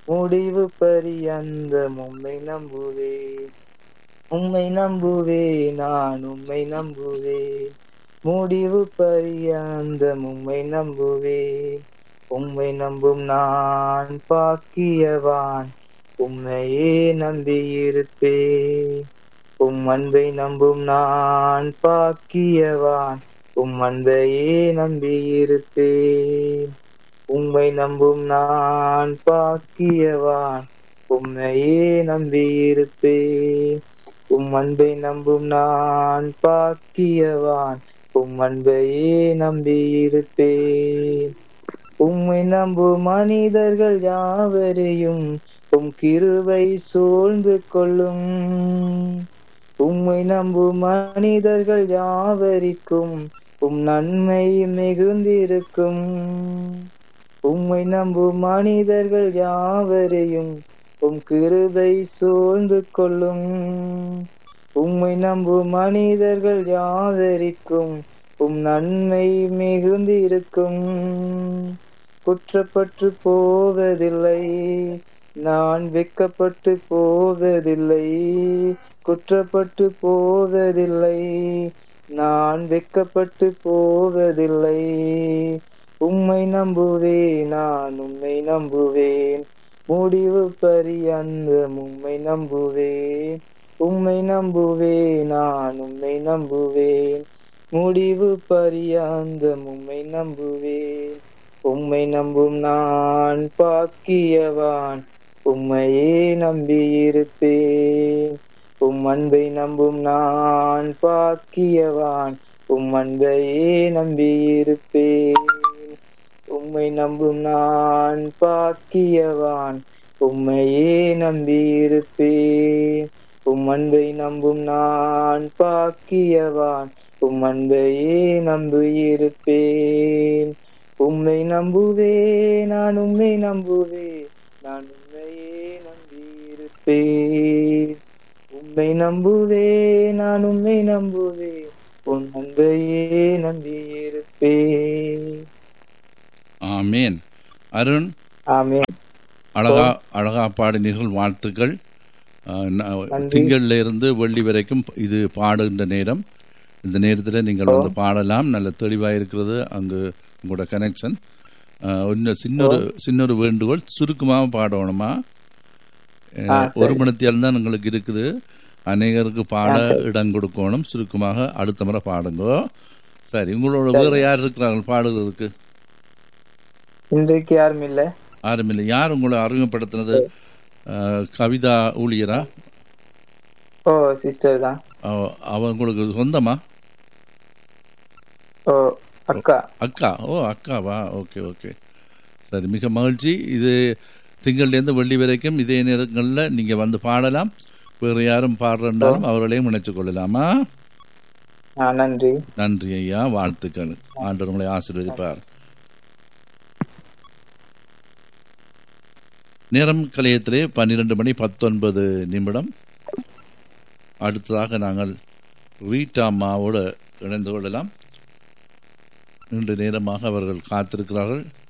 முடிவு பரியந்த உம்மை நம்புவே உம்மை நம்புவே நான் உம்மை நம்புவே முடிவு பரியந்த உம்மை நம்புவே உம்மை நம்பும் நான் பாக்கியவான் உம்மையே நம்பியிருப்பே உம் அன்பை நம்பும் நான் பாக்கியவான் உம் அன்பையே நம்பியிருப்பேன் உம்மை நம்பும் நான் பாக்கியவான் உம்மையே நம்பியிருப்பேன் உம் அன்பை நம்பும் நான் பாக்கியவான் உம் அன்பையே நம்பியிருப்பேன் உம்மை நம்பும் மனிதர்கள் யாவரையும் உம் கிருவை சூழ்ந்து கொள்ளும் உம்மை நம்பும் மனிதர்கள் யாவரிக்கும் உம் நன்மை மிகுந்திருக்கும் உம்மை நம்பும் மனிதர்கள் யாவரையும் உம் கிருபை சூழ்ந்து கொள்ளும் உம்மை நம்பும் மனிதர்கள் யாவரிக்கும் உம் நன்மை மிகுந்திருக்கும் குற்றப்பட்டு போவதில்லை நான் வெக்கப்பட்டு போவதில்லை குற்றப்பட்டு போவதில்லை நான் வெக்கப்பட்டு போவதில்லை உம்மை நம்புவேன் நான் உம்மை நம்புவேன் முடிவு பரியந்த உம்மை நம்புவேன் உம்மை நம்புவேன் நான் உம்மை நம்புவேன் முடிவு பரியந்த உம்மை நம்புவேன் உம்மை நம்பும் நான் பாக்கியவான் உம்மையே நம்பியிருப்பேன் உம் அன்பை நம்பும் நான் பாக்கியவான் உம் அன்பையே நம்பியிருப்பேன் உம்மை நம்பும் நான் பாக்கியவான் உம்மையே நம்பியிருப்பேன் உம் அன்பை நம்பும் நான் பாக்கியவான் உம் அன்பையே நம்பியிருப்பேன் உம்மை நம்புவே நான் உம்மை நம்புவே நான் உம்மையே நம்பியிருப்பேன் உம்மை நம்புவே நான் உம்மை நம்புவே உன் அன்பையே நம்பியிருப்பேன் ஆமேன் அருண் ஆமென் அழகா அழகா பாடினீர்கள் வாழ்த்துக்கள் அஹ், ந- நன்றி. திங்கள்ல இருந்து வெள்ளி வரைக்கும் இது பாடுகின்ற நேரம் இந்த நேரத்தில் நீங்கள் வந்து பாடலாம் நல்ல தெளிவாக இருக்கிறது அங்கு உங்களோட கனெக்ஷன் இன்னும் சின்னொரு சின்னொரு வேண்டுகோள் சுருக்கமாக பாடணுமா அஹ், ஆ, ஒரு சரி. மணித்தியால் தான் உங்களுக்கு இருக்குது அநேகருக்கு பாட இடம் கொடுக்கணும் சுருக்கமாக அடுத்த முறை பாடுங்க சரி உங்களோட வேற யார் இருக்கிறார்கள் பாடுகிறதுக்கு இன்றைக்கு யாரும் இல்ல யாரும் இல்லை யார் உங்களை அறிமுகப்படுத்தினது அஹ், கவிதா ஊழியரா ஓ சிஸ்டர் தான் அவ- அவ உங்களுக்கு சொந்தமா ஓ அக்கா அக்கா ஓ அக்காவா ஓகே ஓகே சரி மிக மகிழ்ச்சி இது திங்கள்லேருந்து வெள்ளி வரைக்கும் இதே நேரங்களில் நீங்கள் வந்து பாடலாம் வேறு யாரும் பாடுறாலும் அவர்களையும் இணைத்துக் கொள்ளலாமா ஆ நன்றி நன்றி ஐயா வாழ்த்துக்கள் ஆண்டவர் உங்களை ஆசீர்வதிப்பார் நேரம் கலையத்திலே பன்னிரண்டு மணி பத்தொன்பது நிமிடம் அடுத்ததாக நாங்கள் ரீட்டா அம்மாவோடு இணைந்து கொள்ளலாம் நீண்ட நேரமாக அவர்கள் காத்திருக்கிறார்கள்